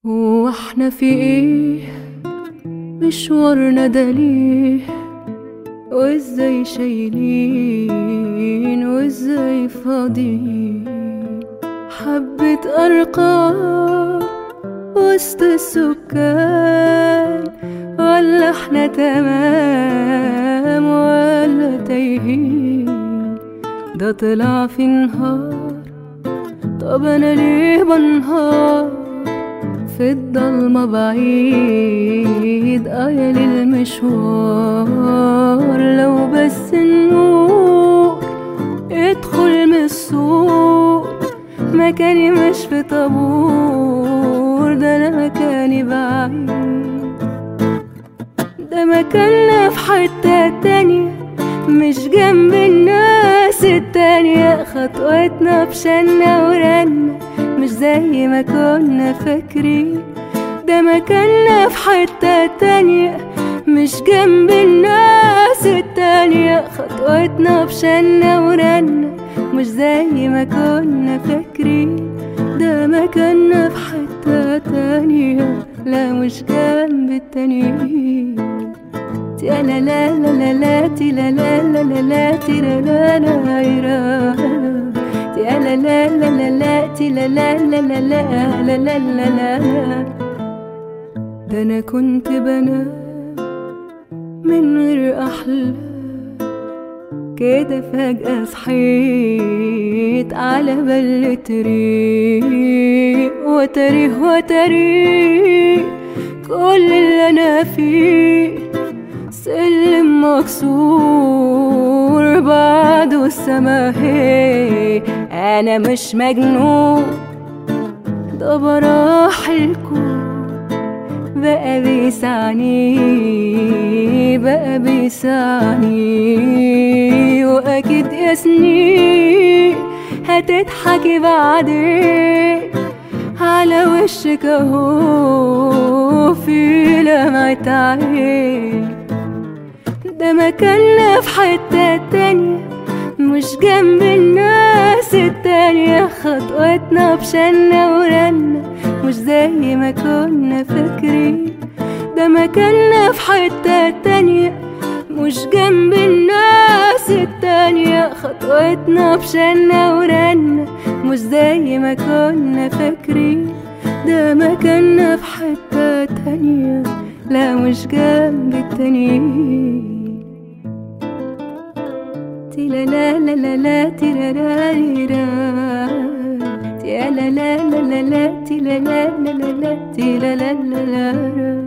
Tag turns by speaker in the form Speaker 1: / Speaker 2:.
Speaker 1: واحنا في ايه مشوارنا ده ليه وازاي شايلين وازاي فاضيين حبة أرقام وسط السكان ولا احنا تمام ولا تايهين ده طلع في نهار طب انا ليه بنهار في الضلمة بعيد آية للمشوار لو بس النور ادخل من السور مكاني مش في طابور ده انا مكاني بعيد ده مكاننا في حتة تانية مش جنب الناس التانية خطوتنا بشنا ورنا مش زي ما كنا فاكرين ده مكاننا في حتة تانية مش جنب الناس التانية خطوتنا بشنا ورنا مش زي ما كنا فاكرين ده مكاننا في حتة تانية لا مش جنب التانيين تي لا لا لا لا لا تي لا لا لا لا لا تي لا لا لا لا تي لا لا لا لا لا تي لا لا لا لا لا لا لا لا لا ده انا كنت بنام من غير احلام كده فجأة صحيت على بل طريق وتاريخ وتاريخ كل اللي انا فيه سلم مكسور بعده السما هي انا مش مجنون ده براح الكون بقى بيسعني بقى بيسعني واكيد يا سنين هتضحكي بعدين على وشك اهو في لمعة عين ده مكاننا في حتة تانية مش جنب الناس التانية خطوتنا بشنا ورنا مش زي ما كنا فاكرين ده مكاننا في حتة تانية مش جنب الناس التانية خطوتنا بشنا ورنا مش زي ما كنا فاكرين ده مكاننا في حتة تانية لا مش جنب التانيين تي لا لا لا لا لا تي لا لا لي را تي لا لا لا لا لا تي لا لا لا لا لا تي لا لا لا لا را